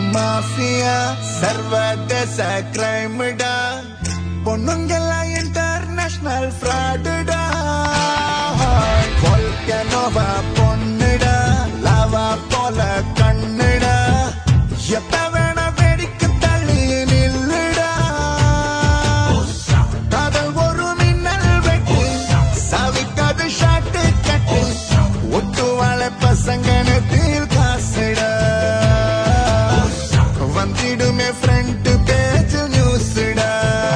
mafia சர்வதேச கிரைம்டா பொண்ணுங்கெல்லாம் international ஃப்ராடுடா volcanoவா பொண்ணுடா lava போல கண்ணுடா எப்ப வேணா வெடிக்கு தள்ளி நில்லுடா காதல் ஒரு மின்னல் வெட்டு சாவிக்காது ஷாட்டு கட்டு ஒட்டு வாழ பசங்க நெத்தியில் காசுடா வந்திடுமே ஃப்ரண்ட் பேஜ் நியூஸ்டா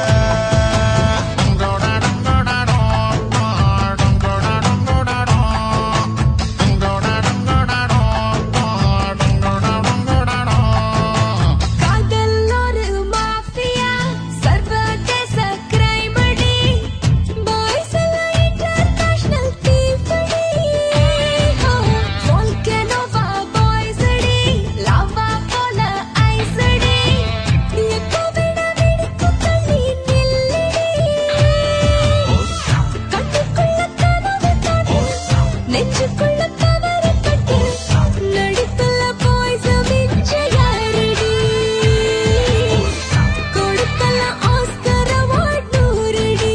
காதல் ஒரு மாஃபியா சர்வதேச கிரைமடி பாய்ஸ் எல்லாம் இன்டர்நேஷனல் தீபடி volcanoவா பாய்ஸ் அடி லாவா போல ஐஸ் அடி எப்போ விட வெடிக்கும் தள்ளி நில்லடி கண்ணுக்குள்ள கனவு கட்டு நெஞ்சுக்குள்ள கவரு கட்டு நடிப்புல பாய்ஸ் மிஞ்ச யாரடி கொடுத்தல ஆஸ்கர் அவார்ட் நூறடி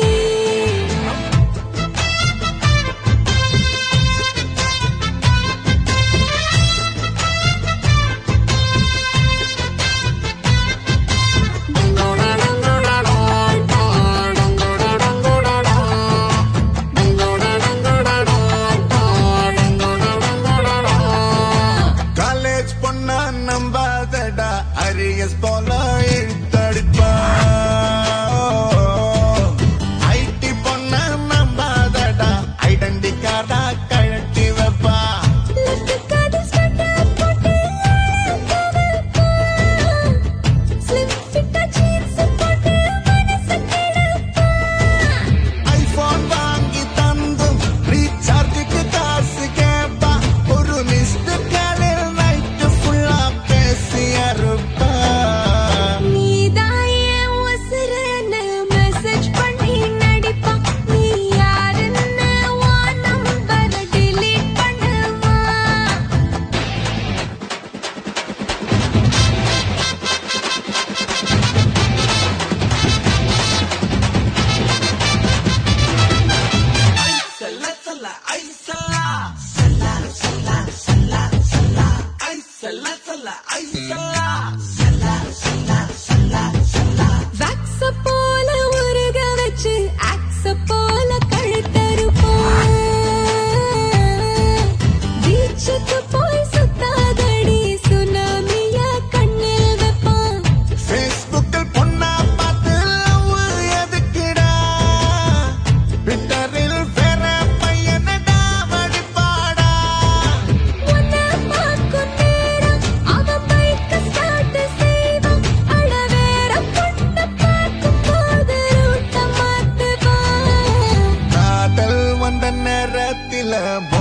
காலேஜ் பொண்ணா நம்பாதடா அரியஸ் போல இழுத்தடிப்பா ஐடி பொண்ணா நம்பாதடா ஐடென்டி கார்டா கழட்டி வைப்பா ஐபோன் வாங்கி தந்தும் ரீசார்ஜுக்கு காசு கேப்பா ஒரு மிஸ்டு காலில் நைட்டு ஃபுல்லா பேசி அறுப்பா போல உருக வச்சு ஆக்ஸ போல கழுத்தறுப்போம் பீச்சுக்கு போய் சுத்தாதடி சுனாமிய கண்ணில் வைப்பான் ஃபேஸ்புக்கில் பொண்ணா பார்த்து லவ் எதுக்குடா ட்விட்டரில் வேற பையனடா வடிப்பாடா உன்னை பார்க்கும் நேரம் அவன் பைக்க ஸ்டார்ட் செய்வான் அட வேற பொண்ணை பார்க்கும் போது ரூட்ட மாத்துவான் காதல் வந்த நேரத்தில